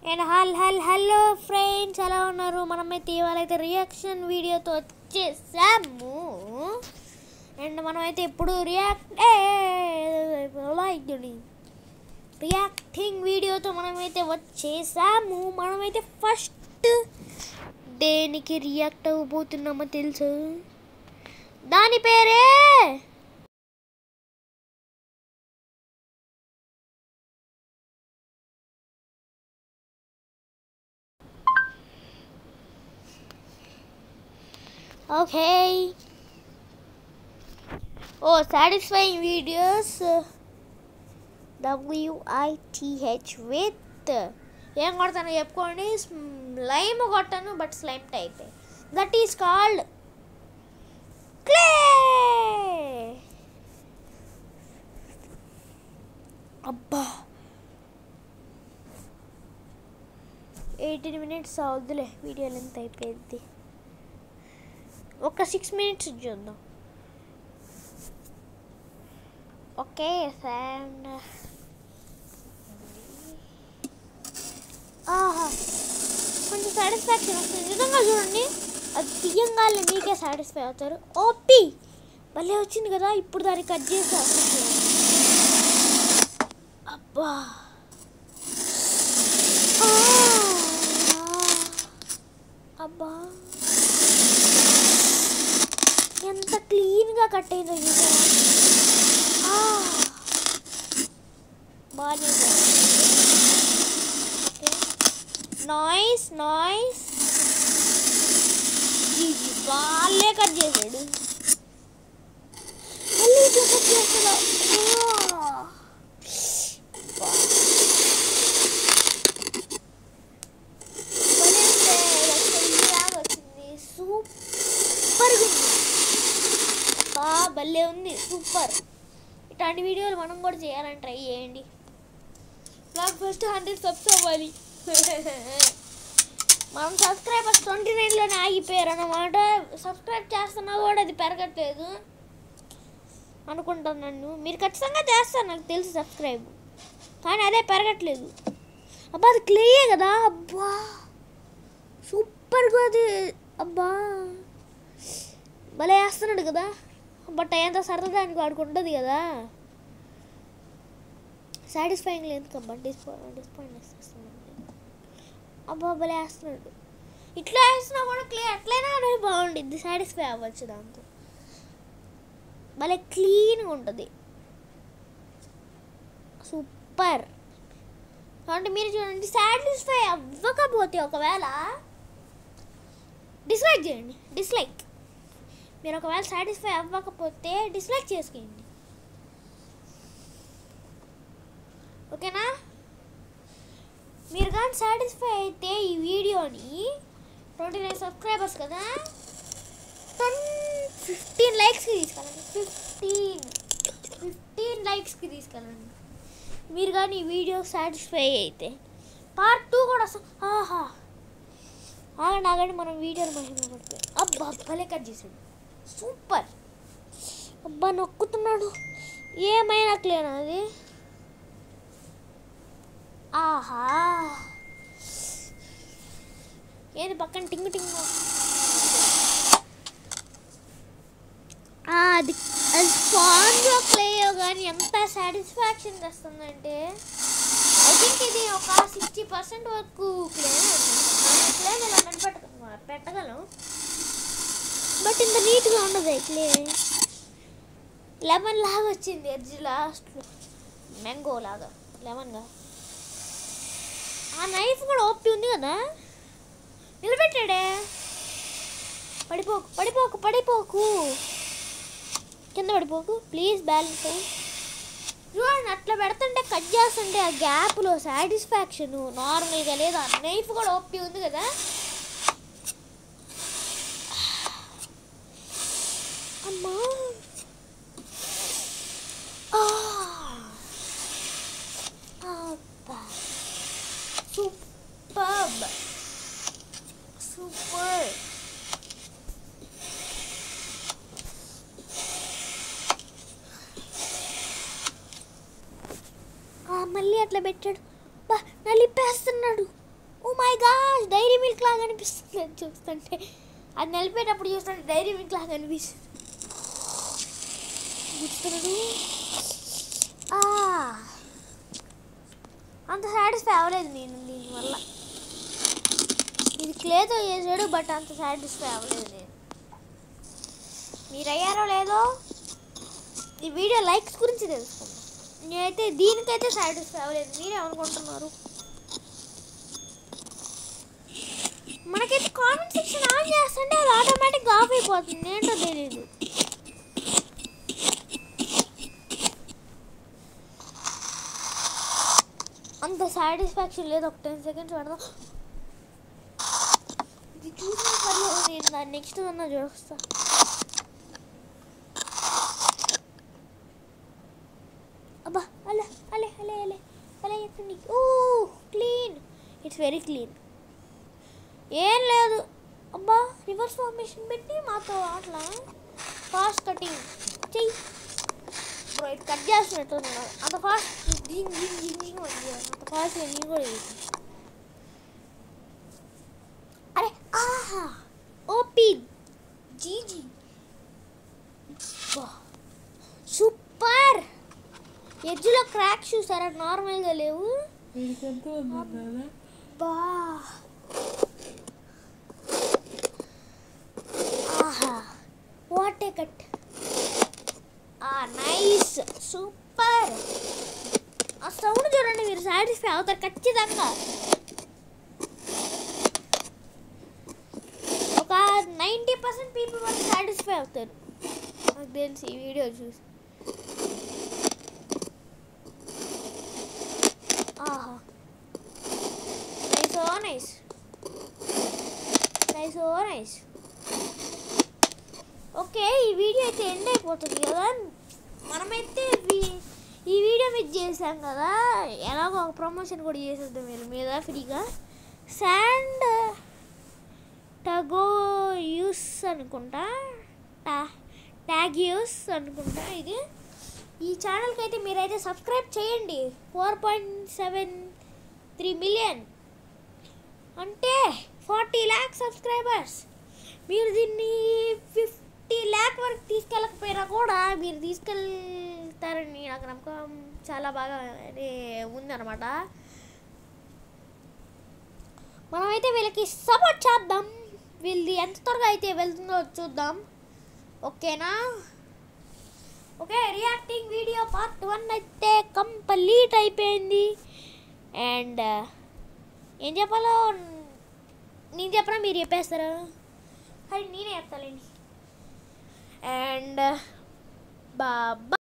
And హల్ హల్ hello friends ఎలా ఉన్నారు మనమైతే ఇవాళ అయితే రియాక్షన్ వీడియోతో వచ్చేసాము అండ్ మనమైతే ఇప్పుడు రియాక్ట్ రియాక్టింగ్ వీడియోతో మనమైతే వచ్చేసాము మనమైతే ఫస్ట్ దేనికి రియాక్ట్ అవ్వబోతున్నామో తెలుసు దాని పేరే okay oh satisfying videos W I T H with ఏం కొడతాను చెప్పుకోండి స్లైమ్ కొట్టాను but slime type that is called clay అబ్బా ఎయిటీన్ మినిట్స్ అవుద్దులే వీడియో లెంత్ అయిపోయింది ఒక సిక్స్ మినిట్స్ చూద్దాం ఓకే అండ్ ఆహా కొంచెం సాటిస్ఫాక్షన్ వస్తుంది నిజంగా చూడండి అది తీయంగానే మీకే సాటిస్ఫై అవుతారు ఓపి భలే వచ్చింది కదా ఇప్పుడు దాన్ని కట్ చేసి అబ్బా ఆ, అబ్బా ఎంత క్లీన్గా కట్ అయిందో చూసారా బాగా ఓకే నాయిస్ నాయిస్ ఇది వాళ్ళే కట్ చేశాడు మళ్ళీ ఇట్లా కట్ చేస్తాడా సూపర్ బా భలే ఉంది సూపర్ ఇట్లాంటి వీడియోలు మనం కూడా చేయాలని ట్రై చేయండి నాకు ఫస్ట్ హండ్రెడ్ సబ్స్ అవ్వాలి మనం సబ్స్క్రైబర్స్ ట్వంటీ నైన్లోనే ఆగిపోయారు అన్నమాట సబ్స్క్రైబ్ చేస్తున్నా కూడా అది పెరగట్లేదు అనుకుంటాను నన్ను మీరు ఖచ్చితంగా చేస్తారు నాకు తెలుసు సబ్స్క్రైబ్ కానీ అదే పెరగట్లేదు అబ్బా అది క్లియే కదా అబ్బా సూపర్గా అది అబ్బా భలే వేస్తున్నాడు కదా బట్ ఎంత సరదాగా ఆయనకు ఆడుకుంటుంది కదా సాటిస్ఫైయింగ్ లేదు కబ్బా డిస్పా డిస్పాయింట్ వేసేస్తున్నాడు అబ్బా భలే వేస్తున్నాడు ఇట్లా వేసినా కూడా క్లియర్ ఎట్లయినా అనేది బాగుండిద్ది సాటిస్ఫై అవ్వచ్చు దాంతో భలే క్లీన్గా ఉంటుంది సూపర్ కాబట్టి మీరు చూడండి సాటిస్ఫై అవ్వకపోతే ఒకవేళ డిస్లైక్ చేయండి డిస్లైక్ మీరు ఒకవేళ సాటిస్ఫై అవ్వకపోతే డిస్లైక్ చేసుకోండి ఓకేనా మీరు కానీ సాటిస్ఫై అయితే ఈ వీడియోని ట్వంటీ నైన్ సబ్స్క్రైబర్స్ కదా టెన్ ఫిఫ్టీన్ లైక్స్కి తీసుకెళ్ళండి ఫిఫ్టీన్ ఫిఫ్టీన్ లైక్స్కి తీసుకెళ్ళండి మీరు కానీ ఈ వీడియో సాటిస్ఫై అయితే పార్ట్ టూ కూడా వస్తా ఆహా ఆగండి ఆగండి మనం వీడియోని మహిమ పడిపోయి అబ్బా భలే కట్ చేసాడు సూపర్ అబ్బా నొక్కుతున్నాడు ఏమైనా క్లియర్ అది ఆహా ఏది పక్కన టింగు టింగు ఆ, అది అది స్పాంజ్లో క్లేయో కానీ ఎంత సాటిస్ఫాక్షన్ తెస్తుందంటే ఐ థింక్ ఇది ఒక సిక్స్టీ పర్సెంట్ వరకు క్లేన్ క్లేన్ ఇలా మెనపెట్ట పెట్టగలం బట్ ఇంత నీట్గా ఉండదు క్లే లెమన్ లాగా వచ్చింది ఎడ్జ్ లాస్ట్లో మ్యాంగో లాగా లెమన్గా ఆ నైఫ్ కూడా ఓపి ఉంది కదా నిలబెట్టాడే పడిపోకు పడిపోకు పడిపోకు కింద పడిపోకు ప్లీజ్ బ్యాలెన్స్ చూడండి అట్లా పెడుతుంటే కట్ చేస్తుంటే ఆ గ్యాప్లో సాటిస్ఫాక్షన్ నార్మల్గా లేదు ఆ నైఫ్ కూడా ఓపి ఉంది కదా అమ్మా ఆ. అబ్బా. సూపర్బ్ సూపర్ ఆ, మళ్ళీ అట్లా పెట్టాడు బా నలిపేస్తున్నాడు oh my gosh Dairy Milk లాగా అనిపిస్తుంది అది చూస్తుంటే అది నలిపేటప్పుడు చూస్తుంటే డైరీ మిల్క్ లాగా అనిపిస్తుంది గుర్తున్నాడు ఆ, అంత సాటిస్ఫై అవ్వలేదు నేను దీనివల్ల ఇది క్లేతో చేసాడు బట్ అంత సాటిస్ఫై అవ్వలేదు నేను మీరు అయ్యారో లేదో ఈ వీడియో లైక్స్ గురించి తెలుసుకుందాం నేనైతే దీనికైతే సాటిస్ఫై అవ్వలేదు మీరేమనుకుంటున్నారు మనకైతే కామెంట్ సెక్షన్ ఆన్ చేస్తుంటే అది ఆటోమేటిక్గా ఆఫ్ అయిపోతుంది ఏంటో తెలియదు అంత సాటిస్ఫాక్షన్ లేదు ఒక టెన్ సెకండ్స్ పెడదాం ఇది చూసిన పర్లేదు నేను దాన్ని నెక్స్ట్ అన్న చూస్తా అబ్బా అలా అలే అలే అలే అలే ఎక్కండి oh clean it's very clean ఏం లేదు అబ్బా రివర్స్ ఫార్మేషన్ పెట్టి మాతో అట్లా ఫాస్ట్ కటింగ్ చెయ్యి బ్రో ఇటు కట్ చేస్తున్నట్టు ఉన్నాడు అంత ఫాస్ట్ జింగ్ జింగ్ జింగ్ జింగ్ ఉంది అంత ఫాస్ట్ నేను కూడా చేసి అరే ఆహా ఓపి జీజీ సూపర్ ఎడ్జ్లో క్రాక్ చూసారా నార్మల్గా లేవు వీడికి ఎంత ఉంది నాన్న? బా ఆహా వాట్ ఏ కట్ ఆ నైస్ సూపర్ ఆ సౌండ్ చూడండి మీరు సాటిస్ఫై అవుతారు ఖచ్చితంగా ఒక నైంటీ పర్సెంట్ పీపుల్ వరకు సాటిస్ఫై అవుతారు నాకు తెలిసి ఈ వీడియో చూసి ఆహా nice oh nice nice oh nice okay ఈ వీడియో అయితే ఎండ్ అయిపోతుంది కదా మనమైతే వీ- ఈ వీడియో మీద చేసాం కదా ఎలాగో ఒక ప్రమోషన్ కూడా చేసేద్దాం మీరు మీద ఫ్రీగా శాండ్ టగో యూస్ అనుకుంటా టా ట్యాగ్ యూస్ అనుకుంటా ఇది ఈ ఛానల్కి అయితే మీరైతే సబ్స్క్రైబ్ చేయండి four point seven three million అంటే ఫార్టీ ల్యాక్ సబ్స్క్రైబర్స్ మీరు దీన్ని ఫిఫ్టీ ల్యాక్ వరకు తీసుకెళ్ళకపోయినా కూడా మీరు తీసుకెళ్తారని నాకు నమ్మకం చాలా బాగా అంటే ఉందన్నమాట మనమైతే వీళ్ళకి సపోర్ట్ చేద్దాం వీళ్ళది ఎంత త్వరగా అయితే వెళ్తుందో చూద్దాం ఓకేనా okay reacting video part one అయితే కంప్లీట్ అయిపోయింది అండ్ ఏం చెప్పాలో నేను చెప్పనా మీరు చెప్పేస్తారా అది నేనే చెప్తాలేండి అండ్ బాబా